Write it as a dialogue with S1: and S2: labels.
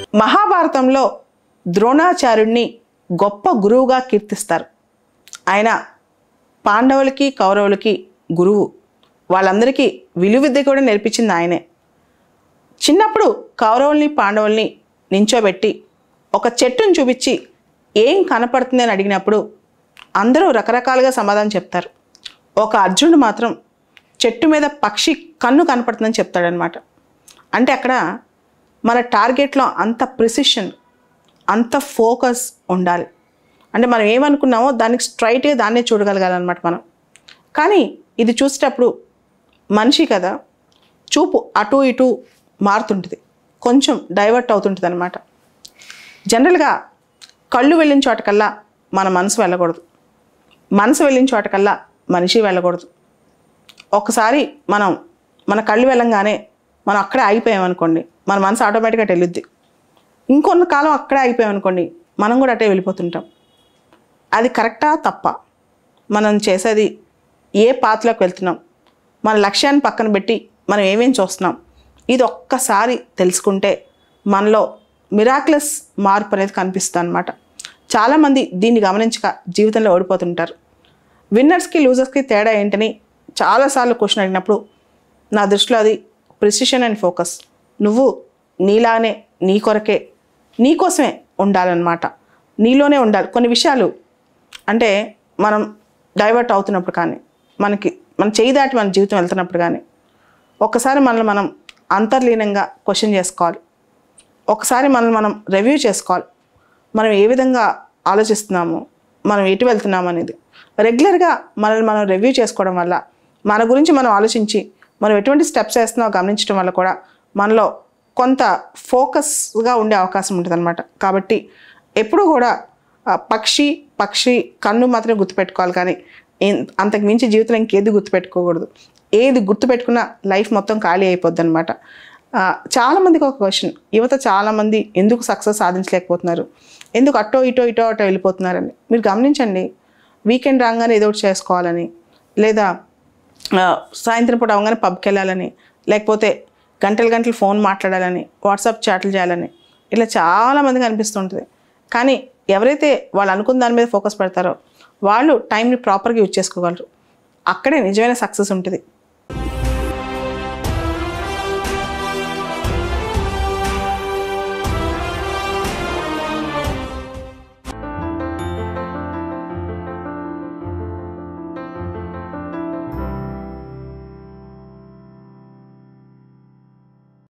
S1: మహాభారతంలో ద్రోణాచార్యుడిని గొప్ప గురువుగా కీర్తిస్తారు ఆయన పాండవులకి కౌరవులకి గురువు వాళ్ళందరికీ విలువ విద్య కూడా నేర్పించింది ఆయనే చిన్నప్పుడు కౌరవుల్ని పాండవుల్ని నించోబెట్టి ఒక చెట్టును చూపించి ఏం కనపడుతుంది అని అడిగినప్పుడు అందరూ రకరకాలుగా సమాధానం చెప్తారు ఒక అర్జునుడు మాత్రం చెట్టు మీద పక్షి కన్ను కనపడుతుందని చెప్తాడనమాట అంటే అక్కడ మన టార్గెట్లో అంత ప్రిసిషన్ అంత ఫోకస్ ఉండాలి అంటే మనం ఏమనుకున్నామో దానికి స్ట్రైట్గా దాన్నే చూడగలగాలన్నమాట మనం కానీ ఇది చూసేటప్పుడు మనిషి కదా చూపు అటు ఇటు మారుతుంటుంది కొంచెం డైవర్ట్ అవుతుంటుంది అనమాట జనరల్గా కళ్ళు వెళ్ళిన చోటకల్లా మన మనసు వెళ్ళకూడదు మనసు వెళ్ళిన చోటకల్లా మనిషి వెళ్ళకూడదు ఒకసారి మనం మన కళ్ళు వెళ్ళంగానే మనం అక్కడే ఆగిపోయామనుకోండి మన మనసు ఆటోమేటిక్గా అటు వెళ్ళుద్ది ఇంకొన్న కాలం అక్కడే ఆగిపోయామనుకోండి మనం కూడా అటే వెళ్ళిపోతుంటాం అది కరెక్టా తప్ప మనం చేసేది ఏ పాత్రలోకి వెళ్తున్నాం మన లక్ష్యాన్ని పక్కన పెట్టి మనం ఏమేం చూస్తున్నాం ఇది ఒక్కసారి తెలుసుకుంటే మనలో మిరాక్లస్ మార్పు అనేది కనిపిస్తుంది అనమాట చాలామంది దీన్ని గమనించక జీవితంలో ఓడిపోతుంటారు విన్నర్స్కి లూజర్స్కి తేడా ఏంటని చాలాసార్లు క్వశ్చన్ అడిగినప్పుడు నా దృష్టిలో అది ప్రిసిషన్ అండ్ ఫోకస్ నువ్వు నీలానే నీ కొరకే నీ కోసమే ఉండాలన్నమాట నీలోనే ఉండాలి కొన్ని విషయాలు అంటే మనం డైవర్ట్ అవుతున్నప్పుడు కానీ మనకి మన చేయి దాటి మన జీవితం వెళ్తున్నప్పుడు కానీ ఒక్కసారి మనల్ని మనం అంతర్లీనంగా క్వశ్చన్ చేసుకోవాలి ఒకసారి మనల్ని మనం రివ్యూ చేసుకోవాలి మనం ఏ విధంగా ఆలోచిస్తున్నాము మనం ఎటు వెళ్తున్నాము అనేది రెగ్యులర్గా మనల్ని మనం రివ్యూ చేసుకోవడం వల్ల మన గురించి మనం ఆలోచించి మనం ఎటువంటి స్టెప్స్ వేస్తున్నామో గమనించడం వల్ల కూడా మనలో కొంత ఫోకస్గా ఉండే అవకాశం ఉంటుంది కాబట్టి ఎప్పుడూ కూడా ఆ, పక్షి పక్షి కన్ను మాత్రమే గుర్తుపెట్టుకోవాలి కానీ ఏం- అంతకు మించి జీవితంలో ఇంకేది గుర్తుపెట్టుకోకూడదు ఏది గుర్తుపెట్టుకున్నా లైఫ్ మొత్తం ఖాళీ అయిపోద్ది అనమాట చాలామందికి ఒక క్వశ్చన్ యువత చాలామంది ఎందుకు సక్సెస్ సాధించలేకపోతున్నారు ఎందుకు అటో ఇటో ఇటో అటో వెళ్ళిపోతున్నారని మీరు గమనించండి వీకెండ్ రాగానే ఏదో ఒకటి చేసుకోవాలని లేదా ఆ, సాయంత్రం పూట అవగానే పబ్కి వెళ్ళాలని లేకపోతే గంటలు గంటలు ఫోన్ మాట్లాడాలని వాట్సాప్ చాట్లు చేయాలని ఇట్లా చాలామందికి అనిపిస్తుంటుంది కానీ ఎవరైతే వాళ్ళు అనుకున్న దాని మీద ఫోకస్ పెడతారో వాళ్ళు టైంని ప్రాపర్గా యూజ్ చేసుకోగలరు అక్కడే నిజమైన సక్సెస్ ఉంటుంది